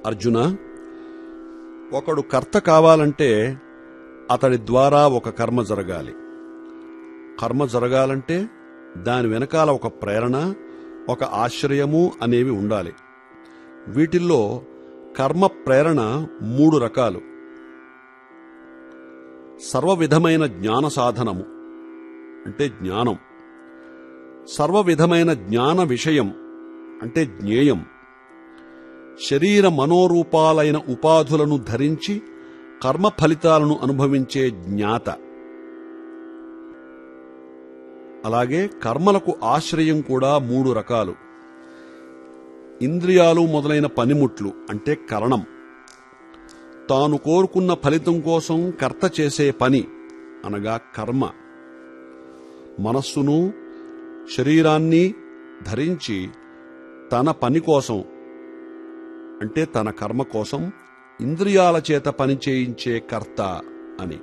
అర్జున ఒకడు కర్త కావాలంటే అతడి ద్వారా ఒక కర్మ జరగాలి కర్మ జరగాలంటే దాని వెనకాల ఒక ప్రేరణ ఒక ఆశ్రయము అనేవి ఉండాలి వీటిల్లో కర్మ ప్రేరణ మూడు రకాలు సర్వ విధమైన జ్ఞాన సాధనము అంటే జ్ఞానం సర్వ విధమైన జ్ఞాన విషయం అంటే జ్ఞేయం శరీర మనోరూపాలైన ఉపాధులను ధరించి కర్మ ఫలితాలను అనుభవించే జ్ఞాత అలాగే కర్మలకు ఆశ్రయం కూడా మూడు రకాలు ఇంద్రియాలు మొదలైన పనిముట్లు అంటే కరణం తాను కోరుకున్న ఫలితం కోసం కర్త చేసే పని అనగా కర్మ మనస్సును శరీరాన్ని ధరించి తన పని కోసం అంటే తన కర్మ కోసం ఇంద్రియాల చేత పని చేయించే కర్త